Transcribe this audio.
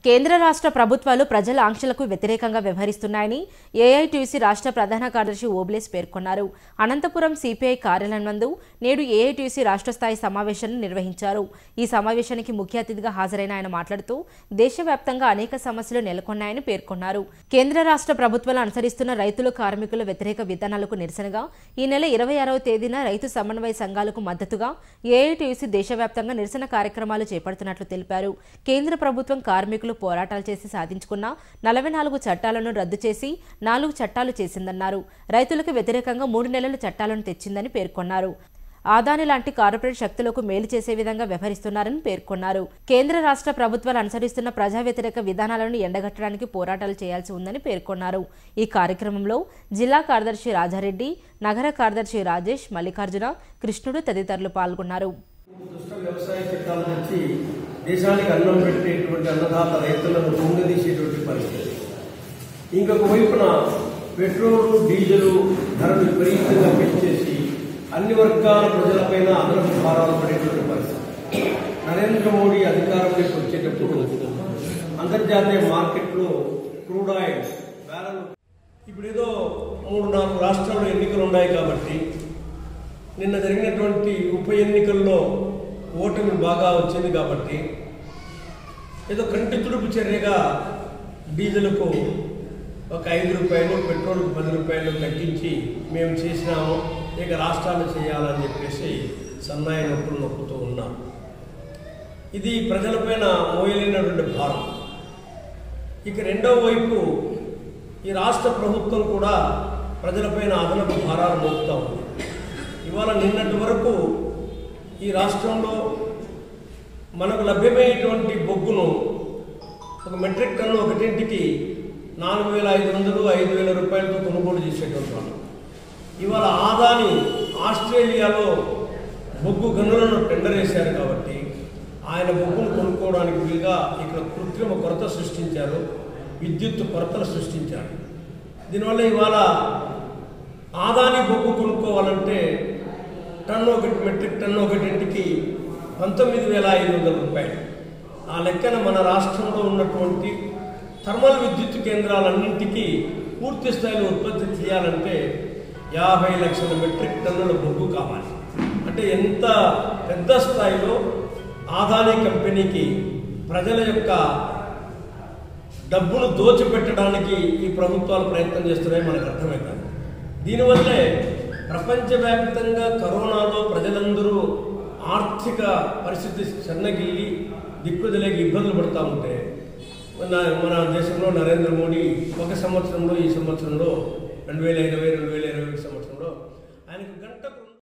కేంద్ర రాష్ట్ర ప్రభుత్వాలు ప్రజల ఆంక్షలకు వ్యతిరేకంగా వ్యవహరిస్తున్నాయని ఏఐటీయూసీ రాష్ట్ర ప్రధాన కార్యదర్శి ఓబ్లేస్ పేర్కొన్నారు అనంతపురం సిపిఐ కార్యాలయం నందు నేడు ఏఐటీయూసీ రాష్ట్ర స్థాయి సమావేశాన్ని నిర్వహించారు ఈ సమావేశానికి ముఖ్య అతిథిగా హాజరైన ఆయన మాట్లాడుతూ దేశవ్యాప్తంగా అనేక సమస్యలు నెలకొన్నాయని పేర్కొన్నారు కేంద్ర రాష్ట్ర ప్రభుత్వాలు అనుసరిస్తున్న రైతులు కార్మికుల వ్యతిరేక విధానాలకు నిరసనగా ఈ నెల ఇరవై ఆరవ తేదీన రైతు సమన్వయ సంఘాలకు మద్దతుగా ఏఐటీయూసీ దేశవ్యాప్తంగా నిరసన కార్యక్రమాలు చేపడుతున్నట్లు తెలిపారు కేంద్ర ప్రభుత్వం కార్మికులు పోరాటాలు చేసి సాధించుకున్న నలభై నాలుగు చట్టాలను రద్దు చేసి నాలుగు చట్టాలు చేసిందన్నారు రైతులకు వ్యతిరేకంగా మూడు నెలల చట్టాలను తెచ్చిందని పేర్కొన్నారు ఆదాని లాంటి కార్పొరేట్ శక్తులకు మేలు చేసే విధంగా వ్యవహరిస్తున్నారని పేర్కొన్నారు కేంద్ర రాష్ట్ర ప్రభుత్వాలు అనుసరిస్తున్న ప్రజా వ్యతిరేక విధానాలను ఎండగట్టడానికి పోరాటాలు చేయాల్సి ఉందని పేర్కొన్నారు ఈ కార్యక్రమంలో జిల్లా కార్యదర్శి రాజారెడ్డి నగర కార్యదర్శి రాజేష్ మల్లికార్జున కృష్ణుడు తదితరులు పాల్గొన్నారు దుష్ట వ్యవసాయ చట్టాల నుంచి దేశానికి అన్నం పెట్టేటువంటి అన్నదాత రైతులను పొంగదీసేటువంటి పరిస్థితి ఇంకొక వైపున పెట్రోలు డీజిల్ ధరలు విపరీతంగా పెంచేసి అన్ని వర్గాల ప్రజలపైన అదనపు భారాలు పడేటువంటి పరిస్థితి నరేంద్ర మోడీ అధికారంలోకి వచ్చేటప్పుడు అంతర్జాతీయ మార్కెట్లో క్రూడ్ ఆయిల్ బ్యారెల్ ఇప్పుడు ఏదో మూడు నాలుగు రాష్ట్రాల్లో ఎన్నికలు ఉన్నాయి కాబట్టి నిన్న జరిగినటువంటి ఉప ఎన్నికల్లో ఓటమి బాగా వచ్చింది కాబట్టి ఏదో కంటి తుడుపు చర్యగా డీజిల్కు ఒక ఐదు రూపాయలు పెట్రోల్కు పది రూపాయలు తగ్గించి మేము చేసినాము ఇక రాష్ట్రాలు చేయాలని చెప్పేసి సన్నాయి నొప్పులు నొప్పుతూ ఉన్నాం ఇది ప్రజలపైన మోయలేనటువంటి భారం ఇక రెండో వైపు ఈ రాష్ట్ర ప్రభుత్వం కూడా ప్రజలపైన అదనపు భారాలు మోపుతా ఉంది ఇవాళ నిన్నటి వరకు ఈ రాష్ట్రంలో మనకు లభ్యమయ్యేటువంటి బొగ్గును ఒక మెట్రిక్ టన్ను ఒకటింటికి నాలుగు వేల ఐదు వందలు ఐదు వేల రూపాయలతో కొనుగోలు చేసేటువంటి వాళ్ళు ఇవాళ ఆదాని ఆస్ట్రేలియాలో బొగ్గు గనులను టెండర్ వేశారు కాబట్టి ఆయన బొగ్గును కొనుక్కోవడానికి వీలుగా ఇక్కడ కృత్రిమ కొరత సృష్టించారు విద్యుత్ కొరతలు సృష్టించారు దీనివల్ల ఇవాళ ఆదాని బొగ్గు కొనుక్కోవాలంటే టన్ను ఒకటి మెట్రిక్ టన్ను ఒకటింటికి పంతొమ్మిది వేల ఐదు వందల రూపాయలు ఆ లెక్కన మన రాష్ట్రంలో ఉన్నటువంటి థర్మల్ విద్యుత్ కేంద్రాలన్నింటికీ పూర్తి స్థాయిలో ఉత్పత్తి చేయాలంటే యాభై లక్షల మెట్రిక్ టన్నుల బొగ్గు కావాలి అంటే ఎంత పెద్ద స్థాయిలో ఆదాని కంపెనీకి ప్రజల యొక్క డబ్బును దోచిపెట్టడానికి ఈ ప్రభుత్వాలు ప్రయత్నం చేస్తున్నాయి మనకు అర్థమవుతుంది దీనివల్లే ప్రపంచవ్యాప్తంగా కరోనాలో ప్రజలందరూ ఆర్థిక పరిస్థితి చెన్నగిల్లి దిక్కుదలేక ఇబ్బందులు పడుతూ ఉంటే మన మన దేశంలో నరేంద్ర మోడీ ఒక సంవత్సరంలో ఈ సంవత్సరంలో రెండు వేల ఇరవై రెండు వేల ఇరవై ఒకటి సంవత్సరంలో ఆయనకు గంటకు